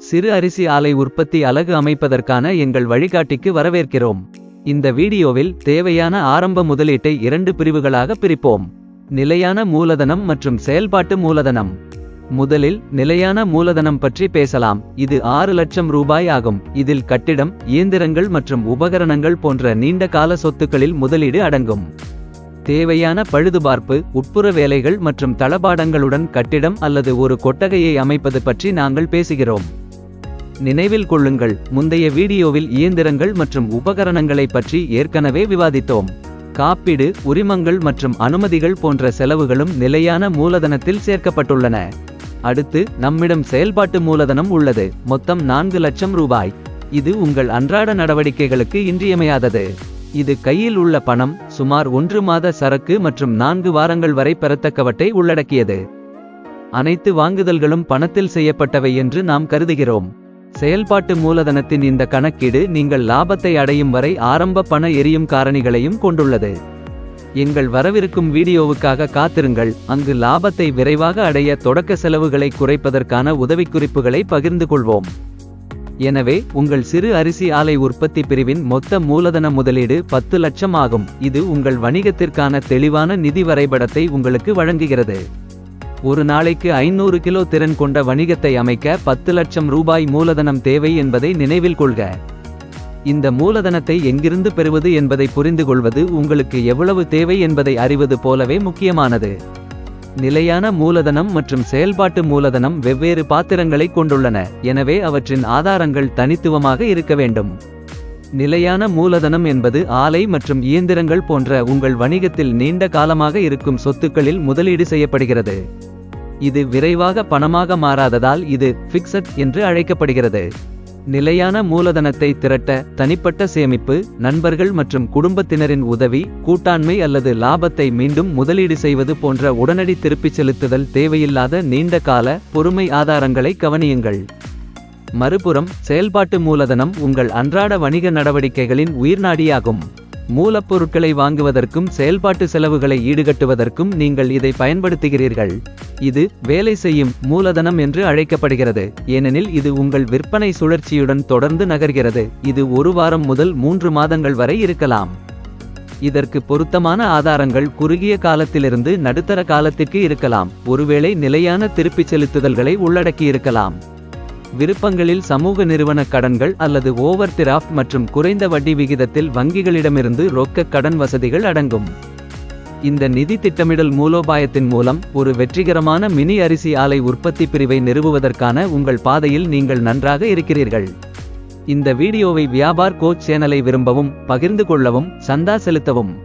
சிறு அரிசி ஆலை உற்பத்தி அலகு அமைப்பதற்கான எங்கள் வழிகாட்டிக்கு வரவேற்கிறோம் இந்த வீடியோவில் தேவையான ஆரம்ப முதலீட்டை இரண்டு பிரிவுகளாக பிரிப்போம் நிலையான மூலதனம் மற்றும் செயல்பாட்டு மூலதனம் முதலில் நிலையான மூலதனம் பற்றி பேசலாம் இது ஆறு லட்சம் ரூபாய் ஆகும் இதில் கட்டிடம் இயந்திரங்கள் மற்றும் உபகரணங்கள் போன்ற நீண்ட கால சொத்துக்களில் முதலீடு அடங்கும் தேவையான பழுதுபார்ப்பு உட்புற வேலைகள் மற்றும் தளபாடங்களுடன் கட்டிடம் அல்லது ஒரு கொட்டகையை அமைப்பது பற்றி நாங்கள் பேசுகிறோம் நினைவில் கொள்ளுங்கள் முந்தைய வீடியோவில் இயந்திரங்கள் மற்றும் உபகரணங்களை பற்றி ஏற்கனவே விவாதித்தோம் காப்பீடு உரிமங்கள் மற்றும் அனுமதிகள் போன்ற செலவுகளும் நிலையான மூலதனத்தில் சேர்க்கப்பட்டுள்ளன அடுத்து நம்மிடம் செயல்பாட்டு மூலதனம் உள்ளது மொத்தம் நான்கு லட்சம் ரூபாய் இது உங்கள் அன்றாட நடவடிக்கைகளுக்கு இன்றியமையாதது இது கையில் உள்ள பணம் சுமார் ஒன்று மாத சரக்கு மற்றும் நான்கு வாரங்கள் வரை பெறத்தக்கவற்றை உள்ளடக்கியது அனைத்து வாங்குதல்களும் பணத்தில் செய்யப்பட்டவை என்று நாம் கருதுகிறோம் செயல்பாட்டு மூலதனத்தின் இந்த கணக்கீடு நீங்கள் லாபத்தை அடையும் வரை ஆரம்ப பண எரியும் காரணிகளையும் கொண்டுள்ளது எங்கள் வரவிருக்கும் வீடியோவுக்காக காத்திருங்கள் அங்கு லாபத்தை விரைவாக அடைய தொடக்க செலவுகளை குறைப்பதற்கான உதவிக்குறிப்புகளை பகிர்ந்து கொள்வோம் எனவே உங்கள் சிறு அரிசி ஆலை உற்பத்தி பிரிவின் மொத்த மூலதன முதலீடு பத்து லட்சம் ஆகும் இது உங்கள் வணிகத்திற்கான தெளிவான நிதி வரைபடத்தை உங்களுக்கு வழங்குகிறது ஒரு நாளைக்கு ஐநூறு கிலோ திறன் கொண்ட வணிகத்தை அமைக்க பத்து லட்சம் ரூபாய் மூலதனம் தேவை என்பதை நினைவில் கொள்க இந்த மூலதனத்தை எங்கிருந்து பெறுவது என்பதை புரிந்து கொள்வது உங்களுக்கு எவ்வளவு தேவை என்பதை அறிவது போலவே முக்கியமானது நிலையான மூலதனம் மற்றும் செயல்பாட்டு மூலதனம் வெவ்வேறு பாத்திரங்களை கொண்டுள்ளன எனவே அவற்றின் ஆதாரங்கள் தனித்துவமாக இருக்க வேண்டும் நிலையான மூலதனம் என்பது ஆலை மற்றும் இயந்திரங்கள் போன்ற உங்கள் வணிகத்தில் நீண்ட காலமாக இருக்கும் சொத்துக்களில் முதலீடு செய்யப்படுகிறது இது விரைவாக பணமாக மாறாததால் இது ஃபிக்ஸட் என்று அழைக்கப்படுகிறது நிலையான மூலதனத்தை திரட்ட தனிப்பட்ட சேமிப்பு நண்பர்கள் மற்றும் குடும்பத்தினரின் உதவி கூட்டாண்மை அல்லது லாபத்தை மீண்டும் முதலீடு செய்வது போன்ற உடனடி திருப்பிச் செலுத்துதல் தேவையில்லாத நீண்ட கால பொறுமை ஆதாரங்களை கவனியுங்கள் மறுபுறம் செயல்பாட்டு மூலதனம் உங்கள் அன்றாட வணிக நடவடிக்கைகளின் உயிர்நாடியாகும் மூலப்பொருட்களை வாங்குவதற்கும் செயல்பாட்டு செலவுகளை ஈடுகட்டுவதற்கும் நீங்கள் இதை பயன்படுத்துகிறீர்கள் இது வேலை செய்யும் மூலதனம் என்று அழைக்கப்படுகிறது ஏனெனில் இது உங்கள் விற்பனை சுழற்சியுடன் தொடர்ந்து நகர்கிறது இது ஒரு வாரம் முதல் மூன்று மாதங்கள் வரை இருக்கலாம் இதற்கு பொருத்தமான ஆதாரங்கள் குறுகிய காலத்திலிருந்து நடுத்தர காலத்திற்கு இருக்கலாம் ஒருவேளை நிலையான திருப்பிச் செலுத்துதல்களை உள்ளடக்கியிருக்கலாம் விருப்பங்களில் சமூக நிறுவன கடன்கள் அல்லது ஓவர் டிராஃப்ட் மற்றும் குறைந்த வட்டி விகிதத்தில் வங்கிகளிடமிருந்து ரொக்க கடன் வசதிகள் அடங்கும் இந்த நிதி திட்டமிடல் மூலோபாயத்தின் மூலம் ஒரு வெற்றிகரமான மினி அரிசி ஆலை உற்பத்தி பிரிவை நிறுவுவதற்கான உங்கள் பாதையில் நீங்கள் நன்றாக இருக்கிறீர்கள் இந்த வீடியோவை வியாபார் கோச் சேனலை விரும்பவும் பகிர்ந்து கொள்ளவும் சந்தா செலுத்தவும்